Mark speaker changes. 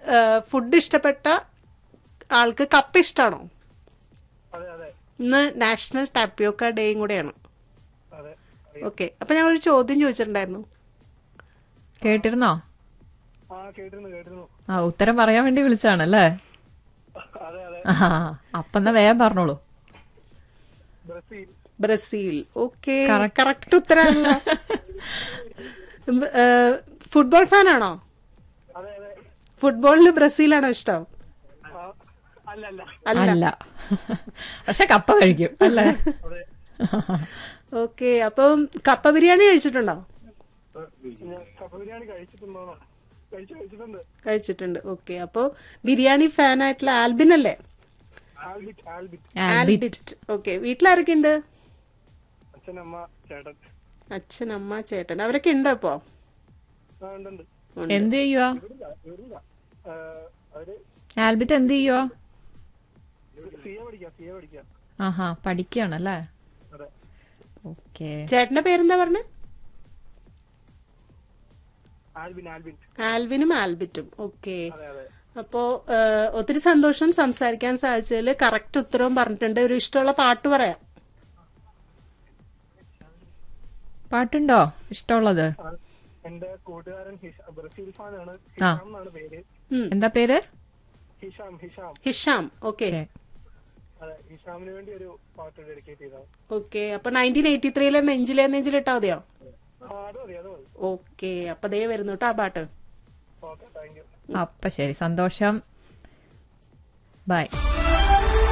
Speaker 1: Food ഇഷ്ടപ്പെട്ട ആൾക്ക് കപ്പ ഇഷ്ടമാണോ
Speaker 2: അതെ അതെ
Speaker 1: ഇന്ന് നാഷണൽ ടാപ്പിയോക്ക ഡേയും കൂടെയാണ്
Speaker 2: അതെ
Speaker 1: ഓക്കെ അപ്പൊ ഞങ്ങളൊരു ചോദ്യം ചോദിച്ചിട്ടുണ്ടായിരുന്നു
Speaker 3: കേട്ടിരുന്നോ
Speaker 2: ആ കേട്ടിരുന്നു കേട്ടിരുന്നു
Speaker 3: ആ ഉത്തരം പറയാൻ വേണ്ടി വിളിച്ചാണല്ലേ
Speaker 2: അതെ അതെ
Speaker 3: ആ അപ്പെന്നാ വേഗം പറഞ്ഞോളൂ
Speaker 2: Brazil
Speaker 1: Brazil okay
Speaker 3: Correct.
Speaker 1: Correct ഉത്തരമാണല്ലോ ഫുട്ബോൾ ഫാനാണോ
Speaker 2: അതെ അതെ
Speaker 1: ഫുട്ബോളിൽ ബ്രസീലാണോ ഇഷ്ടം
Speaker 2: ആ, അല്ല അല്ല
Speaker 1: അല്ല
Speaker 3: അല്ല പക്ഷെ കപ്പ കഴിക്കും അല്ലേ
Speaker 2: അതെ
Speaker 1: ഓക്കെ അപ്പം കപ്പ ബിരിയാണി കഴിച്ചിട്ടുണ്ടോ
Speaker 2: ഞാൻ കപ്പ ബിരിയാണി കഴിച്ചിട്ടുണ്ടോ കഴിച്ചു കഴിച്ചിട്ടുണ്ട്
Speaker 1: കഴിച്ചിട്ടുണ്ട് ഓക്കെ അപ്പോൾ ബിരിയാണി ഫാൻ ആയിട്ടുള്ള ആൽബിൻ അല്ലേ
Speaker 2: ആൽബിറ്റ് ആൽബിറ്റ്
Speaker 3: ആൽബിറ്റ്
Speaker 1: ഓക്കെ വീട്ടിലാരൊക്കെ ഉണ്ട്
Speaker 2: അച്ഛനമ്മ ചേട്ടൻ
Speaker 1: അച്ഛൻ അമ്മ ചേട്ടൻ അവരൊക്കെ ഉണ്ടോ ഇപ്പോ
Speaker 2: ആ ഉണ്ടുണ്ട്
Speaker 3: എന്ത് ചെയ്യുവാ
Speaker 2: ഇവിടില്ല ഇവിടില്ല ആ, അവര്
Speaker 3: ആൽബിറ്റ് എന്ത് ചെയ്യുവാ
Speaker 2: സി എ പഠിക്കാം സി എ പഠിക്കാം
Speaker 3: ആഹാ പഠിക്കുകയാണല്ലേ
Speaker 2: അതെ
Speaker 3: ഓക്കെ
Speaker 1: ചേട്ടന്റെ പേരെന്താ പറഞ്ഞ
Speaker 2: ആൽബിൻ ആൽബിൻ
Speaker 1: ആൽവിനും ആൽബിറ്റും ഓക്കെ
Speaker 2: അതെ അതെ
Speaker 1: അപ്പോ ഏഹ്, ഒത്തിരി സന്തോഷം സംസാരിക്കാൻ സാധിച്ചതിൽ കറക്റ്റ് ഉത്തരവും പറഞ്ഞിട്ടുണ്ട് ഒരു ഇഷ്ടമുള്ള പാട്ട് പറയാം
Speaker 3: പാട്ടുണ്ടോ ഇഷ്ടമുള്ളത്
Speaker 2: ആ, എന്റെ കൂട്ടുകാരൻ ഹിഷ- ബ്രസീൽ ഫാനാണ്
Speaker 3: ആ.
Speaker 2: ഹിഷാം എന്നാണ് പേര്
Speaker 3: എന്താ പേര്
Speaker 2: ഹിഷാം ഹിഷാം
Speaker 1: ഹിഷാം ഓക്കെ
Speaker 3: ഓക്കെ
Speaker 2: അതെ ഹിഷാമിന് വേണ്ടി ഒരു പാട്ട് ഡെഡിക്കേറ്റ് ചെയ്തതാണ്
Speaker 1: ഓക്കെ അപ്പൊ നയൻറ്റീൻ എയ്റ്റി ത്രീയിലെ നെഞ്ചിലെ നെഞ്ചിലിട്ടാ മതിയോ
Speaker 2: ആ അത് മതി അത് മതി
Speaker 1: ഓക്കെ അപ്പൊ ദേ വരുന്നു കേട്ടോ ആ പാട്ട്
Speaker 2: ഓക്കെ താങ്ക് യു
Speaker 3: അപ്പൊ ശരി സന്തോഷം ബൈ